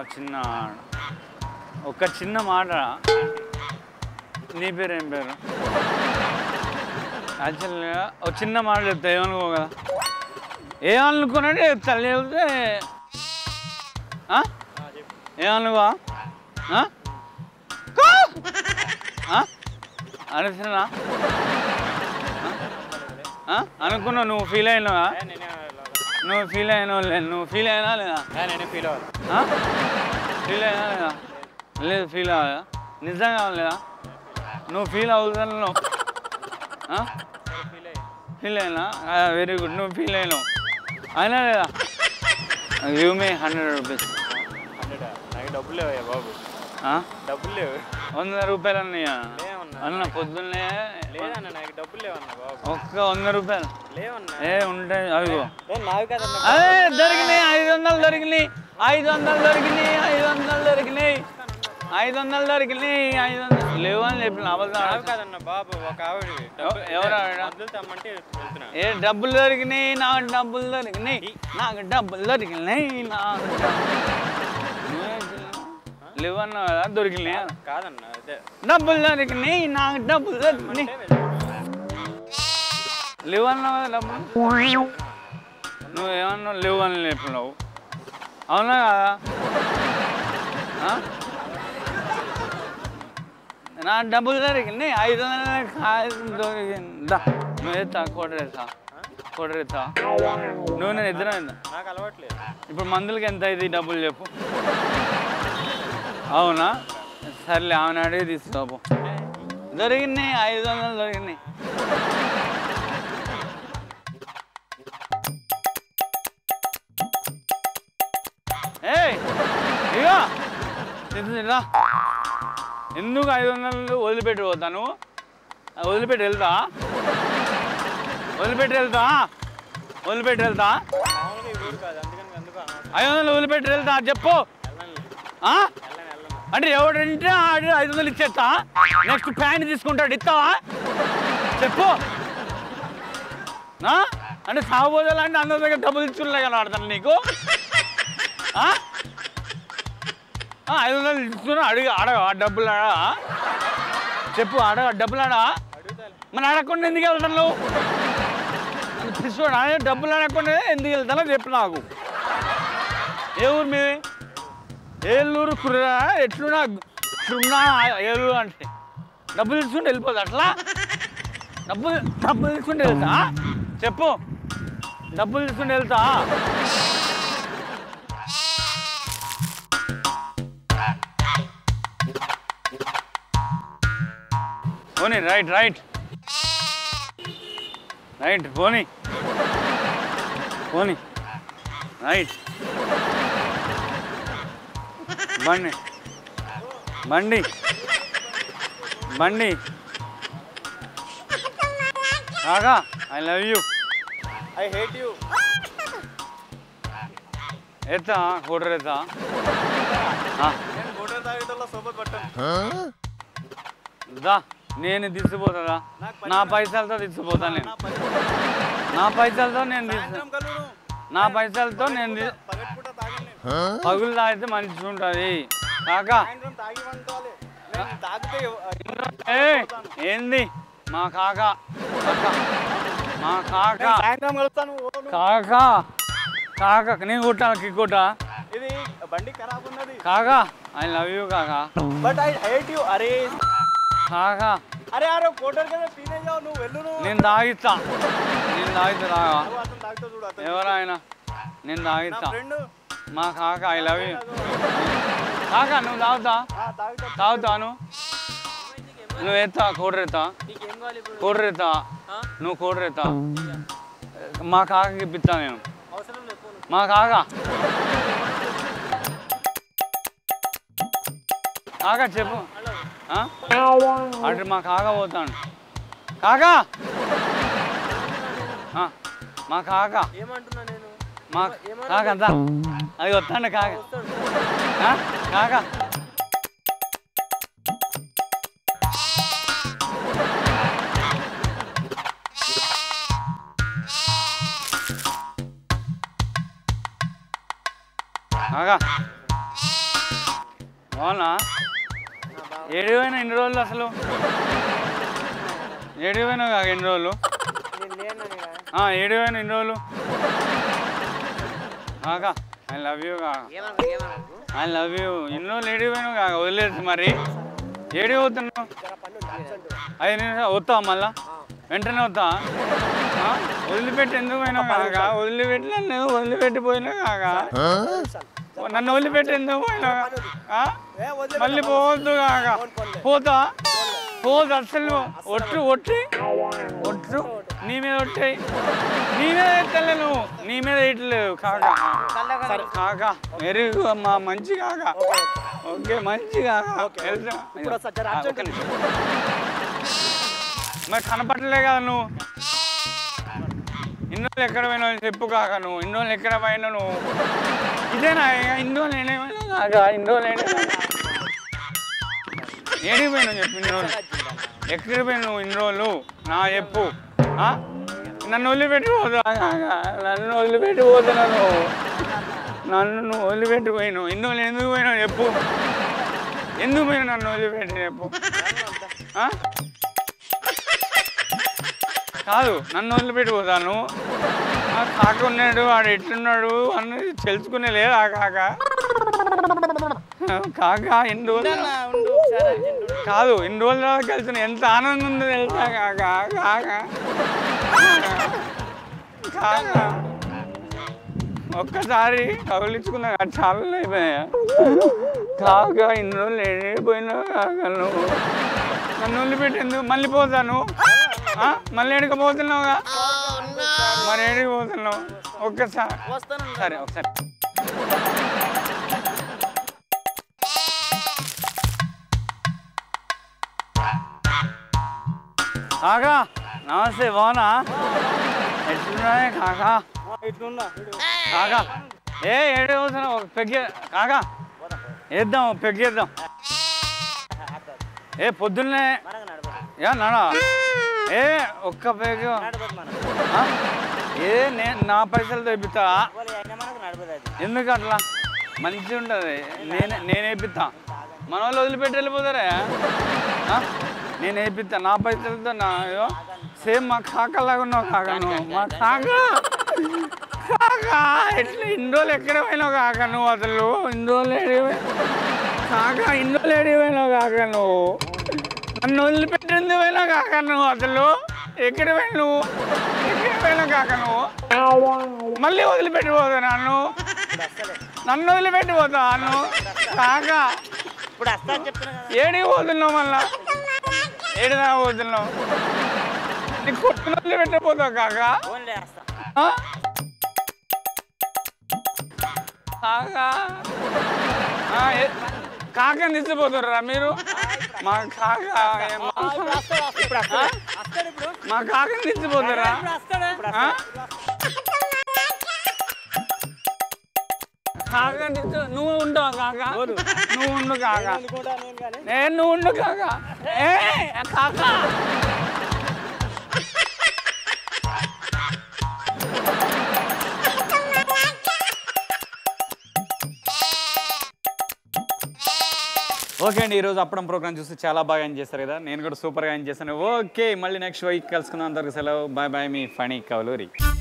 చిన్న ఒక చిన్న మాట నీ పేరు ఏం పేరు యాక్చువల్గా ఒక చిన్న మాట చెప్తా ఏమనుకో కదా ఏమనుకున్నాడే చెప్తా లేకపోతే ఆ? ఏమనుకో ఆ? కో! ఆ? అనిపిస్తున్నా అనుకున్నావు నువ్వు ఫీల్ అయినావా నువ్వు ఫీల్ అయినావు లేదు నువ్వు ఫీల్ అయినా లేదా నేనే ఫీల్ అవ్వాలి ఫీల్ అయినా లేదా లేదు ఫీల్ అవ్వదా నిజంగా లేదా నువ్వు ఫీల్ అవుతున్నావు ఫీల్ అయినా వెరీ గుడ్ నువ్వు ఫీల్ అయినావు అయినా లేదా give me hundred rupees hundred నాకు డబ్బులు లేవయ్యా బాబు డబ్బులు లేవు వంద రూపాయలు అన్నయ్యా లేవన్నా అన్న పొద్దున్నే లేదన్న నాకు డబ్బులు లేవన్నా బాబు ఒక్క వంద రూపాయలు లేవన్నా ఏ ఉంటాయి అవిగో ఏ, నావి కదన్నా అదే దొరికినాయి ఐదు వందలు దొరికినాయి ఐదు వందలు దొరికినాయి ఐదు వందలు దొరికినాయి ఐదు వందలు దొరికినాయి ఐదు వందలు లేవు అని చెప్పిన అబద్ధం నావి ఆడకు. కదన్న బాబు ఒక ఆవిడ ఎవ- ఎవరు ఆవిడ? మందులు తెమ్మంటే వెళ్తున్నా ఏ డబ్బులు దొరికినాయి నాకు డబ్బులు దొరికినాయి నాకు డబ్బులు దొరికినాయి నాకు డబ్బులు- లేవు అన్నావు కదా దొరికినాయి కాదన్న అదే డబ్బులు దొరికినాయి నాకు డబ్బులు దొరికినాయి అంటే వెళ్తున్నా. లేవు అన్నావు కదా డబ్బులు నువ్వు ఏమన్నావు లేవు అని చెప్పినావు అవునా కదా ఆ? నా డబ్బులు దొరికినాయి ఐదు వందల కాయలు దొరికింది దా నువ్వు ఎత్తా కోటరేస్తా కోటరేస్తా నువ్వు నేను ఇద్దరం ఎంత నాకు అలవాట్లేదు ఇప్పుడు మందులకి ఎంత అయింది డబ్బులు చెప్పు అవునా సర్లే ఆమెను అడిగి తీసుకోపో దొరికినాయి ఐదు వందలు దొరికినాయి ఏయ్ ఇగో తింటు తింటా ఎందుకు ఐదు వందలు వదిలిపెట్టి పోతాను వదిలిపెట్టి వెళ్తా వదిలిపెట్టి వెళ్తా వదిలిపెట్టి వెళ్తా మామూలుగా ఈ ఊరు కాదు అందుకని ఎందుకు అనవసరం. ఐదు వందలు వదిలిపెట్టి వెళ్తా చెప్పు వెళ్ళను ఆ? వెళ్ళను వెళ్ళను అంటే ఎవడంటే ఆడు ఐదు వందలు ఇచ్చేస్తా నెక్స్ట్ ప్యాంట్ తీసుకుంటాడు ఇస్తావా చెప్పు ఆ? అంటే సాగుబోదాలు అంటే అందరి దగ్గర డబ్బులు ఇచ్చులే కదా ఆడతాను నీకు ఆ? ఆ, ఐదు వందలు ఇస్తున్నా అడిగి అడగ డబ్బులు అడగా చెప్పు అడగ డబ్బులు అడగా అడుగుతాను మరి అడగకుండా ఎందుకు వెళ్తాను నువ్వు తీసుకోడా డబ్బులు అడగకుండా ఎందుకు వెళ్తానో చెప్పు నాకు ఏ ఊరు మీది ఏలూరు కుర్రా ఎట్లున్నా ఇట్లున్నా ఏలూరు అంటే డబ్బులు తీసుకుంటే వెళ్ళిపోదు అట్లా డబ్బులు డబ్బులు తీసుకుంటే వెళ్తా చెప్పు డబ్బులు తీసుకుంటే వెళ్తా పోనీ రైట్ రైట్ రైట్ పోనీ పోనీ రైట్ బండి బండి బండి కాకా I love you I hate you ఎత్తా కూడరు ఎత్తా నేను మోటార్ తాగేటోళ్ళ సోబత్ పట్టాను దా నేను తీసుకుపోతుందా నా పైసలతో తీసుకుపోతాను నేను నా పైసలతో నేను తీసు సాయంత్రం కలువును నా పైసలతో నేను తీ- పగటిపూట తాగను నేను పగులు తాగితే మంచిగా ఉంటుంది కాకా సాయంత్రం తాగి వంటాలి నేను తాగితే ఎవ- ఏ ఏంది మా కాక కాక. మా కాక నేను సాయంత్రం కలుస్తాను ఓ నువ్వు. కాక కాక నేను కొట్టాను కిక్ కొట్టా ఇది బండి ఖరాబ్ ఉన్నది కాక ఐ లవ్ యూ కాక బట్ ఐ హేట్ యూ అరే కాక అరే అరే కోటర్ కదా తినేసావు నువ్వు వెళ్ళు నువ్వు నేను తాగిస్తా నేను తాగిస్తా తాగా నువ్వు అతను తాగుతా చూడు అతను ఎవరు ఆయన నేను నా తాగిస్తా ఫ్రెండ్ మా కాక ఐ లవ్ యూ కాక నువ్వు తాగుతా తాగుతా తాగుతాను నువ్వు ఎత్తా కోడరు ఎత్తా నీకేం కావాలి ఇప్పుడు కోడరు ఎత్తా నువ్వు కోడరు ఎత్తా మా కాకకి ఇప్పిస్తా నేను అవసరం లేదు పోను. మా కాక కాక చెప్పు ఆ? అటు మా కాక పోతాను కాక ఆ, మా కాక ఏమంటున్నా నేను మా కాక అంతా అది వస్తాండి కాక ఆ? కాక కాక అవునా ఏడు పోయినా ఎన్ని రోజులు అసలు ఏడు పోయినా కాక ఎన్ని రోజులు ఆ, ఏడు పోయినా ఎన్ని రోజులు కాక ఐ లవ్ యూ కాక ఐ లవ్ యూ ఎన్ని రోజులు ఏడు పోయినావు కాక వదిలేదు మరి ఏడు పోతున్నావు ఐదు నిమిషాలు వస్తావా మళ్ళా వెంటనే వస్తా వదిలిపెట్టి ఎందుకు పోయినావు కాక వదిలిపెట్టి నన్ను వదిలిపెట్టి పోయినా కాక నన్ను వదిలిపెట్టి ఎందుకు పోయినా ఆ? మళ్ళీ పోవద్దు కాక పోతా పోదు అసలు ఒట్టు ఒట్టి ఒట్టు నీ మీద ఒట్టాయి నీ మీద ఎత్తలేను నీ మీద ఇట్లేదు కాక కాక వెరీ అమ్మా మంచి కాక ఓకే మంచి కాక వెళ్తా. ఆ, ఒక్క నిమిషం. మరి కనపడలే కదా నువ్వు ఇన్ని రోజులు ఎక్కడ పోయినావు చెప్పు కాక నువ్వు ఇన్ని రోజులు ఎక్కడ పోయినా నువ్వు ఇదేనా ఇక ఇన్ని రోజులు ఏడేమైనా కాక ఇన్ని రోజులు ఏడేమైనా ఏడికి పోయినావు చెప్పు ఇన్ని రోజులు ఎక్కడికి పోయినావు నువ్వు ఇన్ని రోజులు నా చెప్పు ఆ? నన్ను వదిలిపెట్టి పోతా కాక నన్ను వదిలిపెట్టి పోతున్నాను నన్ను నువ్వు వదిలిపెట్టి పోయినావు ఇన్ని రోజులు ఎందుకు పోయినావు చెప్పు ఎందుకు పోయినా నన్ను వదిలిపెట్టి చెప్పు ఆ? కాదు నన్ను వదిలిపెట్టి పోతాను ఆ కాక ఉన్నాడు వాడు ఎట్లున్నాడు అన్నది తెలుసుకునే లేదా ఆ కాక కాక ఎన్ని రోజులు కాదు ఎన్ని రోజుల తర్వాత కలిసిన ఎంత ఆనందం ఉందో తెలుసా కాక కాక కాక ఒక్కసారి కౌలించుకున్నా చాలా అయిపోయా కాక ఇన్ని రోజులు వెళ్ళిపోయినా కాక నువ్వు నన్ను వదిలిపెట్టి ఎందుకు మళ్ళీ పోతాను ఆ? మళ్ళీ ఎడికి పోతున్నావుగా మరి ఎడికి పోతున్నావు ఒక్కసారి సరే ఒకసారి కాకా నమస్తే బాగున్నా ఎట్లున్నాయి కాకా కాకా ఏ ఏడు పోతున్నావు ఒక పెగ్గే కాకా వేద్దాం ఒక పెగ్గేద్దాం ఏ పొద్దున్నే ఏ నానా ఏ ఒక్క పెగ్ ఆ? ఏ నేను నా పైసలతో ఇప్పిస్తా ఎందుకు అట్లా మంచిగా ఉంటుంది నేనే నేను వేపిస్తా మన వాళ్ళు వదిలిపెట్టి వెళ్ళిపోతారా ఆ? నేను వేపిస్తా నా పైసలతో నా అయ్యో సేమ్ మా కాకలాగా ఉన్నావు కాక నువ్వు మా కాక కాక ఎట్లా ఇన్ని రోజులు ఎక్కడ పోయినావు కాక నువ్వు అసలు ఇన్ని రోజులు ఏడిపోయి కాక ఇన్ని రోజులు ఏడిపోయినావు కాక నువ్వు నన్ను వదిలిపెట్టింది పోయినా కాక నువ్వు అసలు ఎక్కడ పోయి నువ్వు ఎక్కడ పోయినా కాక నువ్వు మళ్ళీ వదిలిపెట్టి పోతా నన్ను నన్ను వదిలిపెట్టి పోతా నన్ను కాక ఇప్పుడు వస్తా అని చెప్తున్నా కదా ఏడికి పోతున్నావు మళ్ళా ఏడిదా పోతున్నావు నీ కొట్టుకుని వదిలిపెట్టిపోతావు కాక ఫోన్లే వస్తా ఆ? కాక ఆ, ఏ- కాకని తీసుకుపోతారా మీరు మా కాక ఏ- మా ఇప్పుడు వస్తాడు వస్తాడు ఇప్పుడు మా కాకని తీసుకుపోతారా ఇప్పుడు వస్తాడు ఇప్పుడు ఆ? కాక తీసు- నువ్వు ఉండవు కాక నువ్వు ఉండు కాక అనుకుంటా నేను కానీ నేను నువ్వు ఉండు కాక ఏ కాక ఓకే అండి ఈరోజు అప్పడం ప్రోగ్రామ్ చూసి చాలా బాగా ఎంజాయ్ చేస్తారు కదా నేను కూడా సూపర్గా ఎంజాయ్ చేశాను ఓకే మళ్ళీ నెక్స్ట్ వీక్ కలుసుకుందాం అందరికి సెలవు బాయ్ బాయ్ మీ ఫణి కవలూరి